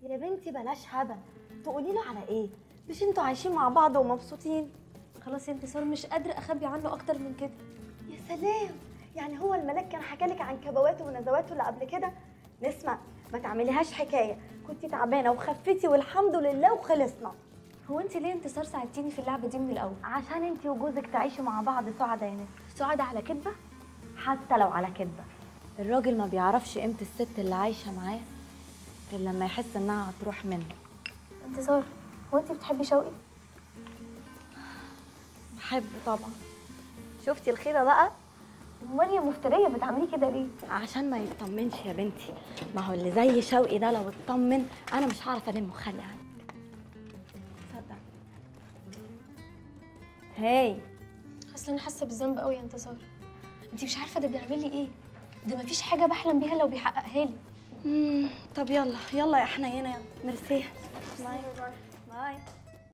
يا بنتي بلاش هبل تقولي له على ايه مش انتوا عايشين مع بعض ومبسوطين خلاص يا انتصار مش قادره اخبي عنه اكتر من كده يا سلام يعني هو الملاك كان حكالك عن كبواته ونزواته اللي قبل كده نسمع ما تعمليهاش حكايه كنتي تعبانه وخفتي والحمد لله وخلصنا هو انت ليه انتصار ساعدتيني في اللعبه دي من الاول عشان انت وجوزك تعيشوا مع بعض سعداء يا نسمة سعدة على كدبه حتى لو على كدبه الراجل ما بيعرفش قيمه الست اللي عايشه معاه غير لما يحس انها هتروح منه انتصار هو انت بتحبي شوقي بحبه طبعا شفتي الخيره بقى امال يا مفتريه بتعملي كده ليه عشان ما يطمنش يا بنتي ما هو اللي زي شوقي ده لو اطمن انا مش هعرف الم خلي عنك تصدق هاي اصل انا حاسه بالذنب قوي يا انتصار انت مش عارفه ده بيعمل لي ايه ده مفيش حاجه بحلم بيها لو بيحققها لي مم، طب يلا يلا يا حنينه يلا ميرسي باي باي